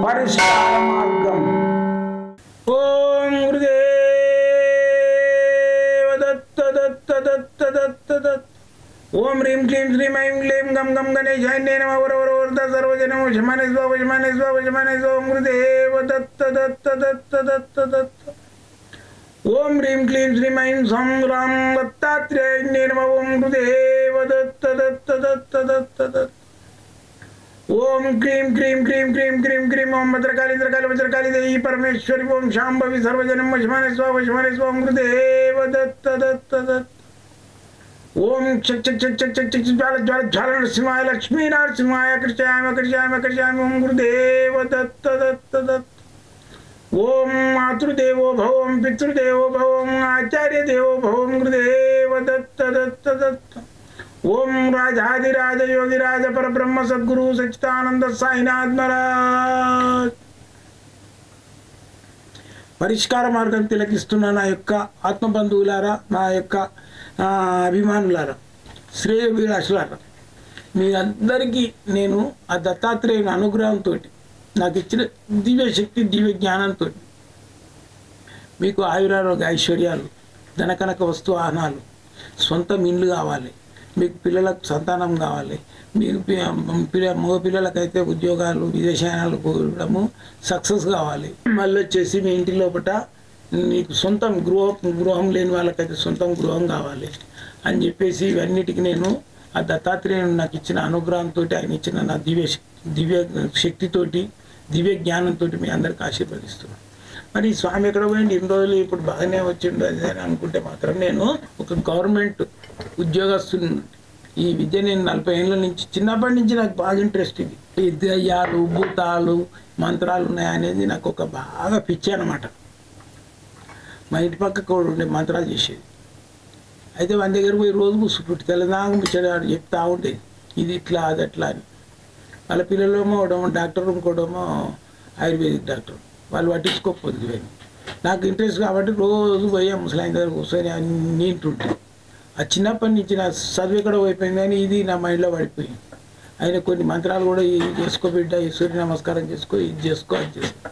పరిష్కార మార్గం ఓం గురుదేవ దత్త దత్త దత్త దత్త దత్త ఓం హ్రీం క్లీం శ్రీం ఐం క్లీం గం గం గణేశాయ నమ వరవర వరద సర్వజనం వశమానే స్వ వశమానే స్వ వశమానే స్వ ఓం గురుదేవ దత్త దత్త దత్త దత్త దత్త ఓం హ్రీం క్లీం శ్రీం ఐం సం రాం దత్తాత్రేయ నమ ఓం గురుదేవ దత్త దత్త దత్త దత్త దత్త ఓం క్రీం క్రీం క్రీం క్రీం క్రీం క్రీం ఓం భద్రకాళి ఇంద్రకాళి వజ్రకాళి దేవి పరమేశ్వరి ఓం శాంభవి సర్వజనం వశమానే స్వ వశమానే స్వ ఓం గురుదేవ దత్త దత్త దత్త ఓం చక్ చక్ చక్ చక్ చక్ చక్ జ్వాల జ్వాల జ్వాల నరసింహాయ లక్ష్మీ నరసింహాయ కృష్యామ కృష్యామ కృష్యామ ఓం గురుదేవ దత్త దత్త దత్త ఓం మాతృదేవో భవ ఓం పితృదేవో భవ ఓం ఆచార్య దేవో భవ ఓం గురుదేవ దత్త దత్త దత్త ఓం రాజాదిరాజ యోగిరాజ పరబ్రహ్మ సద్గురు సచ్చిదానంద సాయినాథ్ మహారాజ్ పరిష్కార మార్గం తిలకిస్తున్న నా యొక్క ఆత్మబంధువులారా నా యొక్క ఆ, అభిమానులారా శ్రేయభిలాషులారా మీరందరికీ నేను ఆ దత్తాత్రేయుని అనుగ్రహంతో నాకు ఇచ్చిన దివ్య శక్తి దివ్య జ్ఞానంతో మీకు ఆయురారోగ్య ఐశ్వర్యాలు ధనకనక వస్తు వాహనాలు సొంత ఇండ్లు కావాలి మీకు పిల్లలకు సంతానం కావాలి మీకు పి- పిల్ల మగ పిల్లలకైతే ఉద్యోగాలు విదేశాలు పోవడము సక్సెస్ కావాలి మళ్ళీ వచ్చేసి మీ ఇంటి లోపల నీకు సొంతం గృహం గృహం లేని వాళ్ళకైతే సొంతం గృహం కావాలి అని చెప్పేసి ఇవన్నిటికీ నేను ఆ దత్తాత్రేయుడు నాకు ఇచ్చిన అనుగ్రహంతో ఆయన ఇచ్చిన నా దివ్య శక్- దివ్య శక్తితోటి దివ్య జ్ఞానంతో మీ అందరికి ఆశీర్వదిస్తున్నాను మరి ఈ స్వామి ఎక్కడ పోయింది ఇన్ని రోజులు ఇప్పుడు బాగానే వచ్చిండు అది ఇది అని అనుకుంటే మాత్రం నేను ఒక గవర్నమెంట్ ఉద్యోగస్తుని ఈ విద్య నేను నలభై ఏళ్ళ నుంచి చిన్నప్పటి నుంచి నాకు బాగా ఇంట్రెస్ట్ ఇది ఈ దయ్యాలు భూతాలు మంత్రాలు ఉన్నాయనేది నాకు ఒక బాగా పిచ్చి అనమాట మా ఇంటి పక్క కూడా ఉండే మంత్రాలు చేసేది అయితే మన దగ్గర పోయి రోజు కూర్చుంటు తెల్లదాకా ముచ్చడాడు చెప్తా ఉండేది ఇది ఇట్లా అది అట్లా అని వాళ్ళ పిల్లలేమో ఒకడేమో డాక్టర్ ఇంకోటేమో ఆయుర్వేదిక్ డాక్టర్ వాళ్ళు పట్టించుకోకపోదు ఇవన్నీ నాకు ఇంట్రెస్ట్ కాబట్టి రోజు పోయి ఆ ముసలాయిన దగ్గర కూర్చొని అన్నీ వింటుంటాయి ఆ చిన్నప్పటి నుంచి నా చదువు ఎక్కడ అయిపోయింది కానీ ఇది నా మైండ్లో పడిపోయింది ఆయన కొన్ని మంత్రాలు కూడా ఇది చేసుకో బిడ్డ ఈ సూర్య నమస్కారం చేసుకో ఇది చేసుకో అది చేసుకో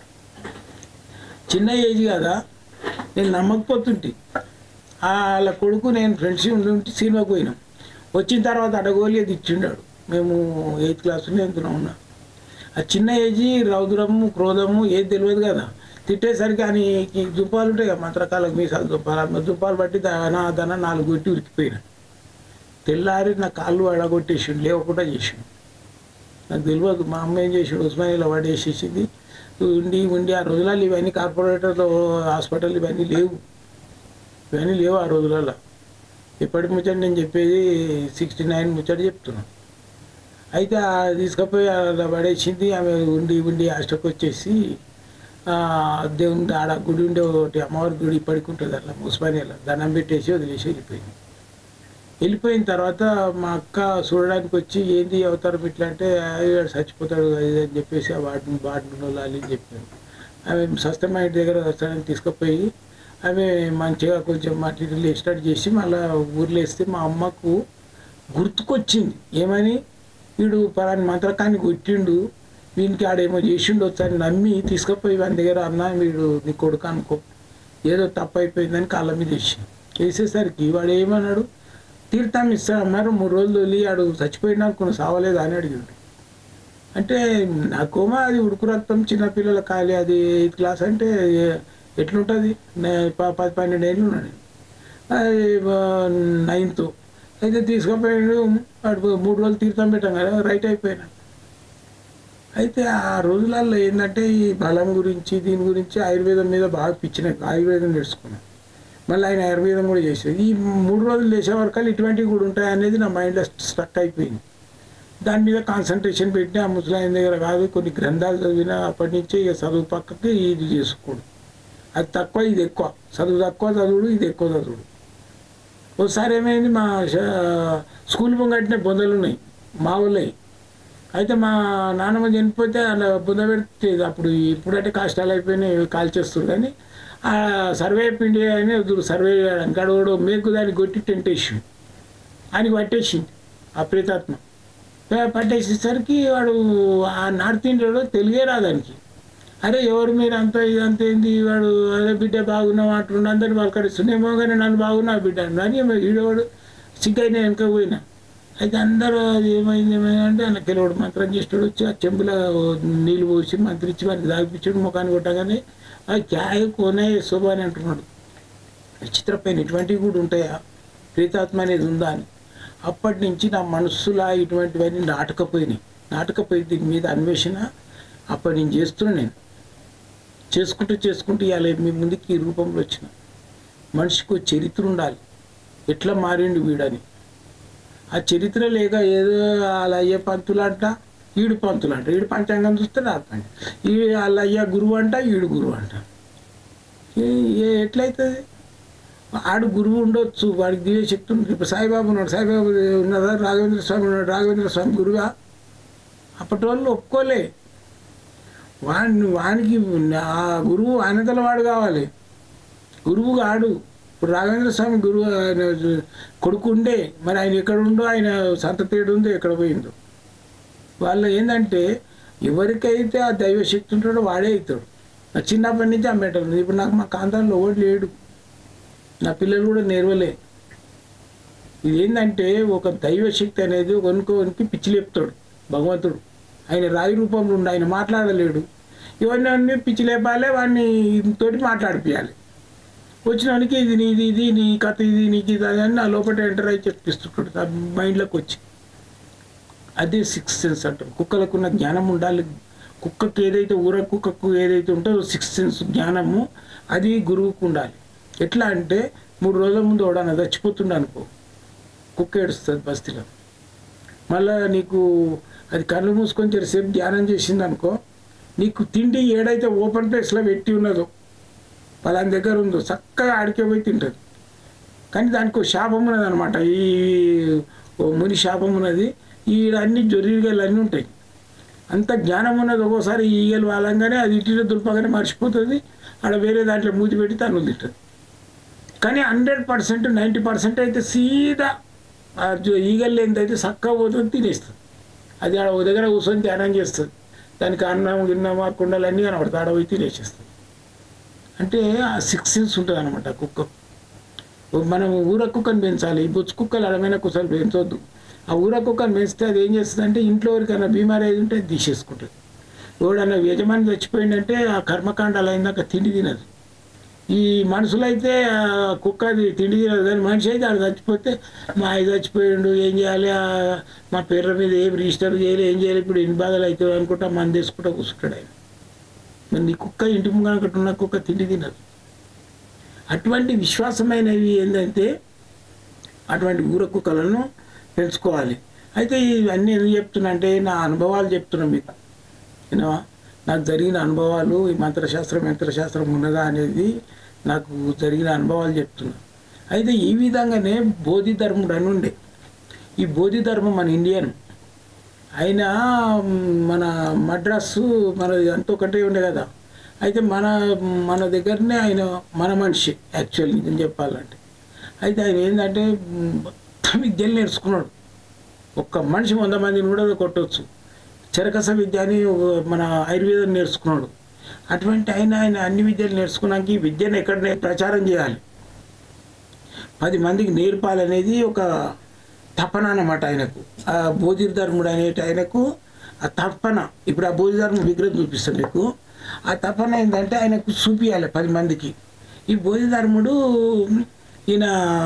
చిన్న ఏజ్ కదా నేను నమ్మకపోతుంటే వాళ్ళ కొడుకు నేను ఫ్రెండ్స్ ఉండి ఉంటే సినిమాకి పోయినాం వచ్చిన తర్వాత అడగోలి అది ఇచ్చిండాడు మేము ఎయిత్ క్లాస్లో ఎంతున్నా ఉన్నా ఆ చిన్న ఏజీ రౌద్రము క్రోధము ఏది తెలియదు కదా తిట్టేసరికి అని దుంపాలు ఉంటాయి కదా మంత్రకాలకు మీసాలు దుంపాలు ఆ దుంపాలు బట్టి దన దన నాలుగు కొట్టి ఉరికిపోయినా తెల్లారి నా కాళ్ళు అడగొట్టేసిండు లేవకుండా చేసిండు నాకు తెలియదు మా అమ్మ ఏం చేసిండు ఉస్మానియాలో పడేసేసింది ఉండి ఉండి ఆ రోజులలో ఇవన్నీ కార్పొరేటర్లో హాస్పిటల్ ఇవన్నీ లేవు ఇవన్నీ లేవు ఆ రోజులలో ఇప్పటి ముచ్చట నేను చెప్పేది సిక్స్టీ నైన్ ముచ్చట చెప్తున్నాను అయితే ఆ తీసుకుపోయి అలా పడేసింది ఆమె ఉండి ఉండి హాస్టల్కి వచ్చేసి ఆ, దేవుని ఆడ గుడి ఉండే ఒకటి అమ్మవారి గుడి ఇప్పటికి ఉంటుంది అట్లా ఉస్మానియాలో దండం పెట్టేసి వదిలేసి వెళ్ళిపోయింది వెళ్ళిపోయిన తర్వాత మా అక్క చూడడానికి వచ్చి ఏంది అవతారం ఇట్లా అంటే "అయ్యో, వాడు చచ్చిపోతాడు అది ఇది" అని చెప్పేసి ఆ వాటిని వాటిని లాలి అని చెప్పాను ఆమె సస్తమ ఇంటి దగ్గర వస్తాడని తీసుకుపోయి ఆమె మంచిగా కొంచెం మటీరియల్ స్టార్ట్ చేసి మళ్ళీ ఊర్లో వేస్తే మా అమ్మకు గుర్తుకొచ్చింది ఏమని వీడు పలాని మంత్రకాన్ని కొట్టిండు వీనికి ఆడేమో చేసిండు వచ్చని నమ్మి తీసుకుపోయి వాని దగ్గర అన్న వీడు నీ కొడుకు అనుకో ఏదో తప్పు అయిపోయిందని కాళ్ళ మీద వేసి వేసేసరికి వాడు ఏమన్నాడు తీర్థం ఇస్తాడన్నారు మూడు రోజులు వెళ్ళి ఆడు చచ్చిపోయినా కొన్ని సావలేదు అని అడిగాడు అంటే నాకోమా అది ఉడుకు రక్తం చిన్నపిల్లల ఖాళీ అది ఎయిత్ క్లాస్ అంటే ఏ- ఎట్లుంటుంది నే- ప- పది పన్నెండు ఏళ్ళు ఉన్నాడు అది నైన్త్ అయితే తీసుకుపోయాడు వాడు మూడు రోజులు తీర్థం పెట్టాం కదా రైట్ అయిపోయినా అయితే ఆ రోజులలో ఏంటంటే ఈ బలం గురించి దీని గురించి ఆయుర్వేదం మీద బాగా పిచ్చిన ఆయుర్వేదం నేర్చుకున్నాను మళ్ళీ ఆయన ఆయుర్వేదం కూడా చేసేది ఈ మూడు రోజులు చేసే వరకు ఇటువంటివి కూడా ఉంటాయి అనేది నా మైండ్లో స్ట్రక్ అయిపోయింది దాని మీద కాన్సన్ట్రేషన్ పెట్టి ఆ ముసలాయన దగ్గర కాదు కొన్ని గ్రంథాలు చదివిన అప్పటి నుంచి ఇక చదువు పక్కకి ఇది చేసుకోడు అది తక్కువ ఇది ఎక్కువ చదువు తక్కువ చదువుడు ఇది ఎక్కువ చదువుడు ఒకసారి ఏమైంది మా ష- స్కూల్ ముంగట్నే బొందలు ఉన్నాయి మా ఊళ్ళవి అయితే మా నాన్నమ్మ చనిపోతే అలా బుంద పెడితే అప్పుడు ఇప్పుడంటే కష్టాలు అయిపోయినాయి కాల్ చేస్తారు కానీ ఆ సర్వే పిండి అని ఎదురు సర్వే చేయడానికి అడగడు మేకు దాన్ని కొట్టి టెంట్ వేసిండు ఆయనకి పట్టేసింది ఆ ప్రేతాత్మ పట్టేసేసరికి వాడు ఆ నార్త్ ఇండియాలో తెలుగే రాదానికి అరే ఎవరు మీరు అంత ఇదంతా ఏంది వాడు అదే బిడ్డ బాగున్నావు అంటుండే అందరిని పలకరిస్తుండేమో కానీ నన్ను బాగున్నావు బిడ్డ అని ఈడవాడు సిగ్గైనా వెనక పోయినా అయితే అందరూ అది ఏమైంది ఏమైంది అంటే ఆయన కెలవాడు మంత్రం చేస్తాడు వచ్చి ఆ చెంబులో నీళ్ళు పోసి మంత్రించి వారికి తాగిపించాడు ముఖాన్ని కొట్టగానే ఆ క్యాయ్ కోనే శోభ అని అంటున్నాడు విచిత్రమైన ఇటువంటివి కూడా ఉంటాయా ప్రేతాత్మ అనేది ఉందా అని అప్పటి నుంచి నా మనస్సులో ఇటువంటివన్నీ నాటకపోయినాయి నాటకపోయి దీని మీద అన్వేషణ అప్పటి నేను చేస్తున్నా నేను చేసుకుంటూ చేసుకుంటూ ఇవాళ మీ ముందుకి ఈ రూపంలో వచ్చిన మనిషికి ఒక చరిత్ర ఉండాలి ఎట్లా మారిండు వీడని ఆ చరిత్ర లేక ఏదో వాళ్ళ అయ్య పంతులు అంట ఈడు పంతులు అంట ఈడు పంచాంగం చూస్తే నాకు పంచ ఈ వాళ్ళ అయ్య గురువు అంట ఈడు గురువు అంట ఏ- ఏ ఎట్లయితుంది ఆడు గురువు ఉండొచ్చు వాడికి దివ్య శక్తి ఉంటుంది ఇప్పుడు సాయిబాబు ఉన్నాడు సాయిబాబు ఉన్నదా రాఘవేంద్ర స్వామి ఉన్నాడు రాఘవేంద్ర స్వామి గురువా అప్పటి వాళ్ళు ఒప్పుకోలే వాడిని వానికి ఆ గురువు ఆయనతల వాడు కావాలి గురువు కాడు ఇప్పుడు రాఘవేంద్ర స్వామి గురువు ఆయన కొడుకు ఉండే మరి ఆయన ఎక్కడ ఉందో ఆయన సంతతేడు ఉందో ఎక్కడ పోయిందో వాళ్ళు ఏంటంటే ఎవరికైతే ఆ దైవశక్తి ఉంటాడో వాడే అవుతాడు నా చిన్నప్పటి నుంచి ఆ మెటల్ ఉంది ఇప్పుడు నాకు మా కాంతాల్లో ఒకటి లేడు నా పిల్లలు కూడా నేర్వలే ఇది ఏంటంటే ఒక దైవశక్తి అనేది కొనుక్కోనికి పిచ్చి లేపుతాడు భగవంతుడు ఆయన రాయి రూపంలో ఉండి ఆయన మాట్లాడలేడు ఇవన్నీ అన్ని పిచ్చి లేపాలి వాడిని తోటి మాట్లాడిపియాలి వచ్చినానికి ఇది నీది ఇది నీ కథ ఇది నీకు ఇది అది అని నా లోపల ఎంటర్ అయి చెప్పిస్తుంటాడు ఆ మైండ్లోకి వచ్చి అదే సిక్స్ సెన్స్ అంటారు కుక్కలకున్న జ్ఞానం ఉండాలి కుక్కకి ఏదైతే ఊర కుక్కకు ఏదైతే ఉంటుందో సిక్స్ సెన్స్ జ్ఞానము అది గురువుకు ఉండాలి ఎట్లా అంటే మూడు రోజుల ముందు ఎవడన్నా చచ్చిపోతుండ అనుకో కుక్క ఏడుస్తుంది బస్తీలో మళ్ళా నీకు అది కళ్ళు మూసుకొని జరిసేపు ధ్యానం చేసింది అనుకో నీకు తిండి ఏడైతే ఓపెన్ ప్లేస్లో పెట్టి ఉన్నదో పలాని దగ్గర ఉందో చక్కగా ఆడికే పోయి తింటుంది కానీ దానికి ఒక శాపం ఉన్నది అనమాట ఈ ఓ ముని శాపం ఉన్నది ఈ అన్ని జొర్రిగలు అన్నీ ఉంటాయి అంత జ్ఞానం ఉన్నది ఒక్కోసారి ఈ ఈగలు వాళ్ళంగానే అది ఇటీలో దులపగానే మర్చిపోతుంది ఆడ వేరే దాంట్లో మూతి పెట్టి తను తింటుంది కానీ హండ్రెడ్ పర్సెంట్ నైంటీ పర్సెంట్ అయితే సీదా ఆ జొ- ఈగలు ఏంటైతే చక్కగా పోతుంది తినేస్తుంది అది ఆడ ఓ దగ్గర కూర్చొని ధ్యానం చేస్తుంది దానికి అన్నం గిన్నం ఆ కుండలన్నీ కనబడతాయి ఆడ పోయి తినేసేస్తుంది అంటే ఆ సిక్స్ సెన్స్ ఉంటుంది అనమాట కుక్క మనం ఊర కుక్కని పెంచాలి ఈ బొచ్చు కుక్కలు అడమైన కుక్కలు పెంచొద్దు ఆ ఊర కుక్కని పెంచితే అది ఏం చేస్తుంది అంటే ఇంట్లో ఎవరికైనా బీమారీ ఏది ఉంటే అది తీసేసుకుంటుంది ఎవడన్నా యజమాని చచ్చిపోయిందంటే ఆ కర్మకాండాలు అయిందాక తిండి తినదు ఈ మనుషులైతే ఆ కుక్క అది తిండి తినదు కానీ మనిషి అయితే ఆడు చచ్చిపోతే మా ఆయన చచ్చిపోయిండు ఏం చేయాలి ఆ మా పేర్ల మీద ఏం రిజిస్టర్ చేయాలి ఏం చేయాలి ఇప్పుడు ఎన్ని బాధలు అవుతాయి అనుకుంటా మంది తీసుకుంటా కూర్చుంటాడు ఆయన మరి నీ కుక్క ఇంటి ముంగట ఉన్న కుక్క తిండి తినదు అటువంటి విశ్వాసమైనవి ఏంటంటే అటువంటి ఊర కుక్కలను పెంచుకోవాలి అయితే ఇవన్నీ ఎందుకు చెప్తున్నా అంటే నా అనుభవాలు చెప్తున్నా మీకు ఏనా నాకు జరిగిన అనుభవాలు ఈ మంత్రశాస్త్రం యంత్రశాస్త్రం ఉన్నదా అనేది నాకు జరిగిన అనుభవాలు చెప్తున్నా అయితే ఈ విధంగానే బోధి ధర్ముడు అని ఉండే ఈ బోధి ధర్మం మన ఇండియన్ ఆయన మ్, మన మద్రాసు మన అంత ఒకటే ఉండే కదా అయితే మన మన దగ్గరనే ఆయన మన మనిషి యాక్చువల్ నిజం చెప్పాలంటే అయితే ఆయన ఏంటంటే మ్, మొత్తం విద్యలు నేర్చుకున్నాడు ఒక్క మనిషి వంద మందిని కూడా కొట్టవచ్చు చెరకస విద్య అని ఒక- మన ఆయుర్వేదం నేర్చుకున్నాడు అటువంటి ఆయన ఆయన అన్ని విద్యలు నేర్చుకున్నాక ఈ విద్యను ఎక్కడ నే- ప్రచారం చేయాలి పది మందికి నేర్పాలనేది ఒక తపన అన్నమాట ఆయనకు ఆ బోధిధర్ముడు అనే ఆయనకు ఆ తపన ఇప్పుడు ఆ బోధిధర్మ విగ్రహం చూపిస్తాను మీకు ఆ తపన ఏంటంటే ఆయనకు చూపియాలి పది మందికి ఈ బోధిధర్ముడు ఈయన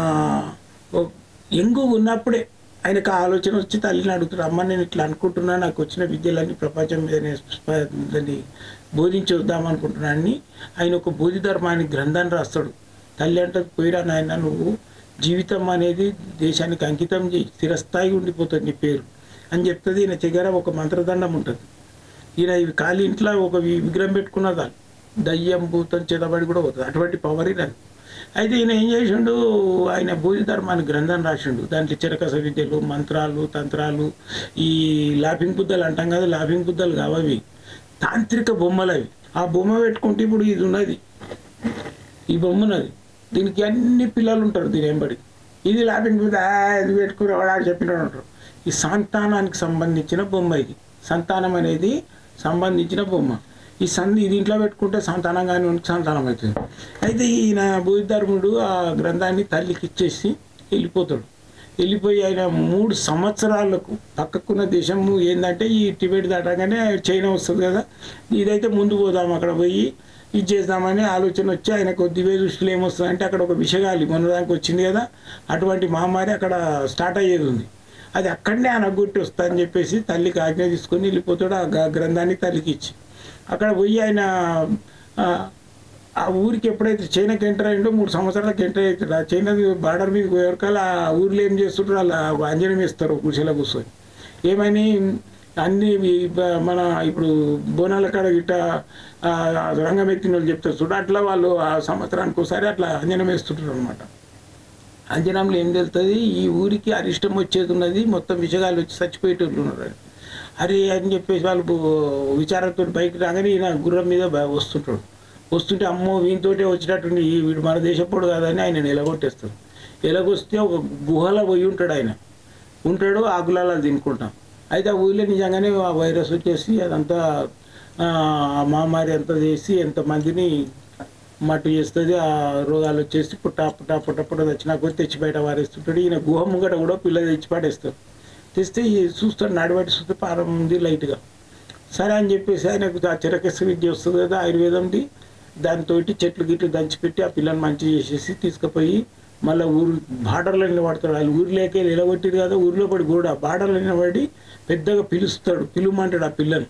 ఓ- ఎంగు ఉన్నప్పుడే ఆయనకు ఆ ఆలోచన వచ్చి తల్లిని అడుగుతాడు అమ్మ నేను ఇట్లా అనుకుంటున్నా నాకు వచ్చిన విద్యలన్నీ ప్రపంచం మీద నేను స్ప- దాన్ని బోధించి వద్దాం అనుకుంటున్నానని ఆయన ఒక బోధిధర్మాన్ని గ్రంథాన్ని రాస్తాడు తల్లి అంటే పోయిరా నాయన నువ్వు జీవితం అనేది దేశానికి అంకితం చేయి స్థిరస్థాయి ఉండిపోతుంది నీ పేరు అని చెప్తుంది ఈయన దగ్గర ఒక మంత్రదండం ఉంటుంది ఈయన ఇవి ఖాళీ ఇంట్లో ఒక వి- విగ్రహం పెట్టుకున్నదా దయ్యం భూతం చేతబడి కూడా పోతుంది అటువంటి పవర్ ఈయన అయితే ఈయన ఏం చేసిండు ఆయన బోధి ధర్మాన్ని గ్రంథం రాసిండు దాంట్లో చిరకస విద్యలు మంత్రాలు తంత్రాలు ఈ లాఫింగ్ బుద్ధలు అంటాం కదా లాఫింగ్ బుద్ధలు కావవి తాంత్రిక బొమ్మలు అవి ఆ బొమ్మ పెట్టుకుంటే ఇప్పుడు ఇది ఉన్నది ఈ బొమ్మ ఉన్నది దీనికి అన్ని పిల్లలు ఉంటారు దీని వెంబడి ఇది లాభింగ్ మీద ఇది పెట్టుకుని వాడు చెప్పినాడు ఉంటారు ఈ సంతానానికి సంబంధించిన బొమ్మ ఇది సంతానం అనేది సంబంధించిన బొమ్మ ఈ సంధి దీంట్లో పెట్టుకుంటే సంతానం కానీ ఉంటే సంతానం అవుతుంది అయితే ఈయన బోధిధర్ముడు ఆ గ్రంథాన్ని తల్లికి ఇచ్చేసి వెళ్ళిపోతాడు వెళ్ళిపోయి ఆయన మూడు సంవత్సరాలకు పక్కకున్న దేశము ఏంటంటే ఈ టిబెట్ దాటగానే చైనా వస్తుంది కదా ఇదైతే ముందు పోదాం అక్కడ పోయి ఇది చేద్దామని ఆలోచన వచ్చి ఆయనకు దివ్య దృష్టిలో ఏమొస్తుందంటే అక్కడ ఒక విషగాలి మొన్నదానికి వచ్చింది కదా అటువంటి మహమ్మారి అక్కడ స్టార్ట్ అయ్యేది ఉంది అది అక్కడనే అనగొట్టి వస్తా అని చెప్పేసి తల్లికి ఆజ్ఞ తీసుకొని వెళ్ళిపోతాడు ఆ గ- గ్రంథాన్ని తల్లికి ఇచ్చి అక్కడ పోయి ఆయన ఆ, ఆ ఊరికి ఎప్పుడైతే చైనాకి ఎంటర్ అయిందో మూడు సంవత్సరాలకు ఎంటర్ అవుతాడు ఆ చైనా బార్డర్ మీద పోయేవరకల్ ఆ ఊర్లో ఏం చేస్తుంటారు అలా అంజనం వేస్తారు కుర్చీలో కూర్చొని ఏమని అన్ని ఈ బ- మన ఇప్పుడు బోనాల కాడ గిట్ట ఆ, రంగం ఎత్తిన వాళ్ళు చెప్తారు చూడ అట్లా వాళ్ళు ఆ సంవత్సరానికి ఒకసారి అట్లా అంజనం వేస్తుంటారు అనమాట అంజనంలో ఏం తెలుస్తుంది ఈ ఊరికి అరిష్టం వచ్చేది ఉన్నది మొత్తం విషగాలు వచ్చి చచ్చిపోయేటోళ్ళు ఉన్నారు అని. అరే అని చెప్పేసి వాళ్ళు బో- విచారంతో బయటకు రాగానే ఈయన గుర్రం మీద బ- వస్తుంటాడు వస్తుంటే అమ్మో వీనితోటే వచ్చేటట్టుండి ఈ వీడు మన దేశపోడు కాదని ఆయన ఎలగొట్టేస్తాడు ఎలగొస్తే ఒక గుహలో పోయి ఉంటాడు ఆయన ఉంటాడు ఆకులాలు తినుకుంటాం అయితే ఆ ఊళ్ళో నిజంగానే ఆ వైరస్ వచ్చేసి అదంతా ఆ, ఆ మహమ్మారి అంతా చేసి ఎంతమందిని మట్టు చేస్తుంది ఆ రోగాలు వచ్చేసి పుట్ట పుట్ట పుట్ట పుట్ట తెచ్చినా కూడా తెచ్చి బయట వారేస్తుంటాడు ఈయన గుహ ముంగట కూడా పిల్ల తెచ్చి పడేస్తాడు తెస్తే ఈ చూస్తాడు నడిబట్టి చూస్తే పారం ఉంది లైట్గా సరే అని చెప్పేసి ఆయనకు ఆ చిరకస్ස విద్య వస్తుంది కదా ఆయుర్వేదంది దాంతో చెట్లు గిట్లు దంచిపెట్టి ఆ పిల్లని మంచి చేసేసి తీసుకుపోయి మళ్ళీ ఊరు బార్డర్లో నిలబడతాడు వాళ్ళు ఊరిలోకి నిలబట్టిరు కదా ఊరిలో పడి కూడా బార్డర్లో నిలబడి పెద్దగా పిలుస్తాడు పిలుమంటాడు ఆ పిల్లని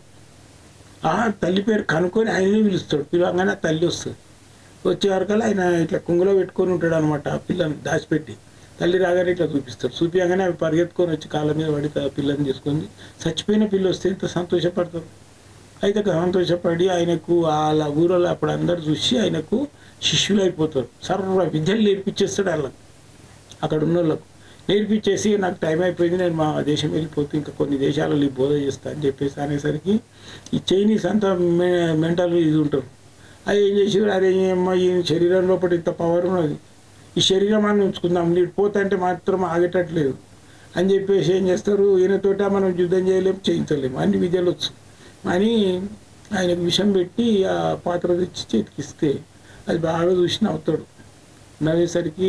ఆ తల్లి పేరు కనుక్కొని ఆయనే పిలుస్తాడు పిలవగానే ఆ తల్లి వస్తుంది వచ్చే వరకల్లా ఆయన ఇట్లా కుంగులో పెట్టుకొని ఉంటాడు అనమాట ఆ పిల్లని దాచిపెట్టి తల్లి రాగానే ఇట్లా చూపిస్తాడు చూపించగానే అవి పరిగెత్తుకొని వచ్చి కాళ్ళ మీద పడి ఆ పిల్లని తీసుకొని చచ్చిపోయిన పిల్ల వస్తే ఎంత సంతోషపడతారు అయితే సంతోషపడి ఆయనకు వాళ్ళ ఊరిలో అప్పుడు అందరు చూసి ఆయనకు శిష్యులు అయిపోతారు సర్వ విద్యలు నేర్పించేస్తాడు వాళ్ళకు అక్కడ ఉన్న వాళ్ళకు నేర్పించేసి నాకు టైం అయిపోయింది నేను మా దేశం వెళ్ళిపోతూ ఇంకా కొన్ని దేశాలలో ఈ బోధ చేస్తా అని చెప్పేసి అనేసరికి ఈ చైనీస్ అంతా మెంటల్ ఇది ఉంటారు అది ఏం చేసి అరే అమ్మ ఈ శరీరం లోపల ఇంత పవర్ ఉన్నది ఈ శరీరం అని ఉంచుకుందాం నీడు పోతంటే మాత్రం ఆగేటట్లేదు అని చెప్పేసి ఏం చేస్తారు ఈయనతోట మనం యుద్ధం చేయలేము చేయించలేము అన్ని విద్యలు వచ్చు అని ఆయనకు విషం పెట్టి ఆ పాత్ర తెచ్చి చేతికిస్తే అది బాగా చూసి నవ్వుతాడు నవ్వేసరికి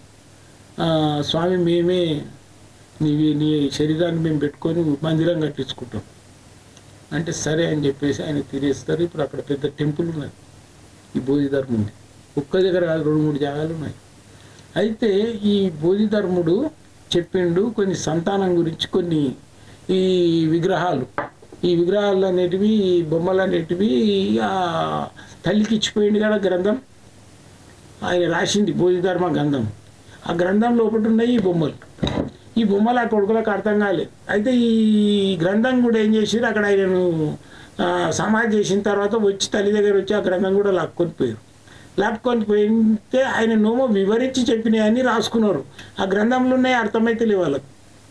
ఆ, స్వామి మేమే నీవి నీ శరీరాన్ని మేము పెట్టుకొని మందిరం కట్టించుకుంటాం అంటే సరే అని చెప్పేసి ఆయన తిరిగేస్తారు ఇప్పుడు అక్కడ పెద్ద టెంపుల్ ఉన్నది ఈ బోధిధర్మం ఉంది ఒక్క దగ్గర కాదు రెండు మూడు జాగాలు ఉన్నాయి అయితే ఈ బోధిధర్ముడు చెప్పిండు కొన్ని సంతానం గురించి కొన్ని ఈ విగ్రహాలు ఈ విగ్రహాలు అనేటివి ఈ బొమ్మలు అనేటివి ఆ తల్లికి ఇచ్చిపోయింది కదా గ్రంథం ఆయన రాసింది బోధిధర్మ గ్రంథం ఆ గ్రంథం లోపల ఉన్నాయి ఈ బొమ్మలు ఈ బొమ్మలు ఆ కొడుకులకు అర్థం కాలేదు అయితే ఈ గ్రంథం కూడా ఏం చేసారు అక్కడ ఆయనను ఆ, సమాధి చేసిన తర్వాత వచ్చి తల్లి దగ్గర వచ్చి ఆ గ్రంథం కూడా లాక్కొని పోయారు లాక్కొని పోయితే ఆయన నోమో వివరించి చెప్పినాయని రాసుకున్నారు ఆ గ్రంథంలో ఉన్నాయి అర్థమైతే లేవు వాళ్ళకు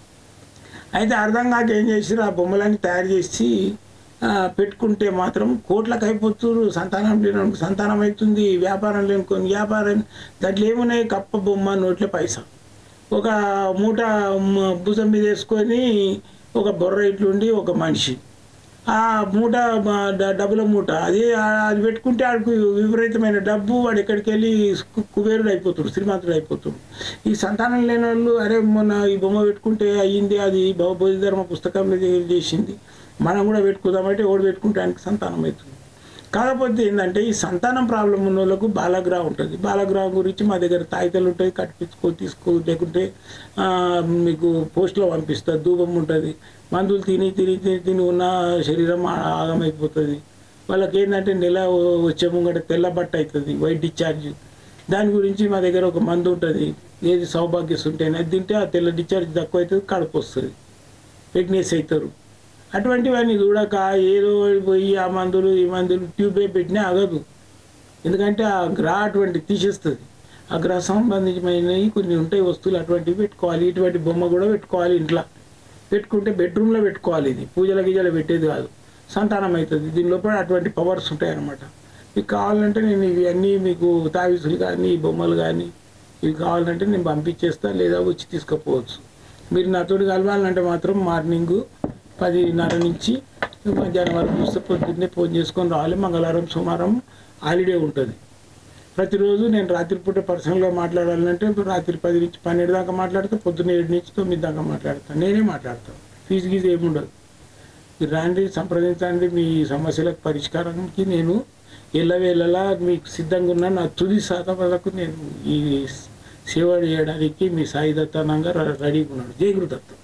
అయితే అర్థం కాక ఏం చేసారు ఆ బొమ్మలన్నీ తయారు చేసి ఆ, పెట్టుకుంటే మాత్రం కోట్లకు అయిపోతున్నారు సంతానం లేని సంతానం అవుతుంది వ్యాపారం లేని కొన్ని వ్యాపారం దాంట్లో ఏమున్నాయి కప్ప బొమ్మ నోట్ల పైసా ఒక మూట మ- భుజం మీద వేసుకొని ఒక బొర్ర ఇట్లుండి ఒక మనిషి ఆ మూట మ- డ- డబ్బుల మూట అది ఆ- అది పెట్టుకుంటే ఆడికి విపరీతమైన డబ్బు వాడు ఎక్కడికి వెళ్ళి కు- కుబేరుడు అయిపోతాడు శ్రీమంతుడు అయిపోతాడు ఈ సంతానం లేని వాళ్ళు అరే మొన్న ఈ బొమ్మ పెట్టుకుంటే అయ్యింది అది బౌ- బౌద్ధధర్మ పుస్తకంలో చే- చేసింది మనం కూడా పెట్టుకుందామంటే ఓడి పెట్టుకుంటే ఆయనకి సంతానం అవుతుంది కాకపోతే ఏంటంటే ఈ సంతానం ప్రాబ్లం ఉన్న వాళ్ళకు బాలగ్రహం ఉంటుంది బాలగ్రహం గురించి మా దగ్గర తాయితలు ఉంటుంది కట్టించుకో తీసుకో లేకుంటే ఆ, మీకు పోస్ట్లో పంపిస్తారు ధూపం ఉంటుంది మందులు తిని తిని తిని తిని ఉన్న శరీరం ఆ- ఆగమైపోతుంది వాళ్ళకి ఏంటంటే నెల వచ్చే ముంగట తెల్ల బట్ట అవుతుంది వైట్ డిశ్చార్జ్ దాని గురించి మా దగ్గర ఒక మందు ఉంటుంది ఏది సౌభాగ్యస్ ఉంటేనే అది తింటే ఆ తెల్ల డిశ్చార్జ్ తక్కువ అవుతుంది కడుపు వస్తుంది ప్రెగ్నెన్సీ అవుతారు అటువంటివన్నీ చూడక ఏదో పోయి ఆ మందులు ఈ మందులు ట్యూబే పెట్టినా ఆగదు ఎందుకంటే ఆ గ్రహ అటువంటి తీసేస్తుంది ఆ గ్రహ సంబంధించినవి కొన్ని ఉంటాయి వస్తువులు అటువంటివి పెట్టుకోవాలి ఇటువంటి బొమ్మ కూడా పెట్టుకోవాలి ఇంట్లో పెట్టుకుంటే బెడ్రూమ్లో పెట్టుకోవాలి ఇది పూజల గీజలు పెట్టేది కాదు సంతానం అవుతుంది దీని లోపల అటువంటి పవర్స్ ఉంటాయి అన్నమాట మీకు కావాలంటే నేను ఇవి అన్నీ మీకు తావిసులు కానీ ఈ బొమ్మలు కానీ ఇవి కావాలంటే నేను పంపించేస్తా లేదా వచ్చి తీసుకుపోవచ్చు మీరు నాతోటి కలవాలంటే మాత్రం మార్నింగ్ పదిన్నర నుంచి మధ్యాహ్నం వరకు చూస్తే పొద్దున్నే ఫోన్ చేసుకొని రావాలి మంగళవారం సోమవారం హాలిడే ఉంటుంది ప్రతిరోజు నేను రాత్రిపూట పర్సనల్గా మాట్లాడాలంటే రాత్రి పది నుంచి పన్నెండు దాకా మాట్లాడతా పొద్దున్న ఏడు నుంచి తొమ్మిది దాకా మాట్లాడతాను నేనే మాట్లాడతాను ఫీజు గీజు ఏముండదు మీరు రాండి సంప్రదించండి మీ సమస్యలకు పరిష్కారానికి నేను ఎల్లవేళలా మీకు సిద్ధంగా ఉన్న నా తుది శాతం వరకు నేను ఈ సేవ చేయడానికి మీ సాయి దత్తానంగా రెడీగా ఉన్నాను జై గురుదత్తం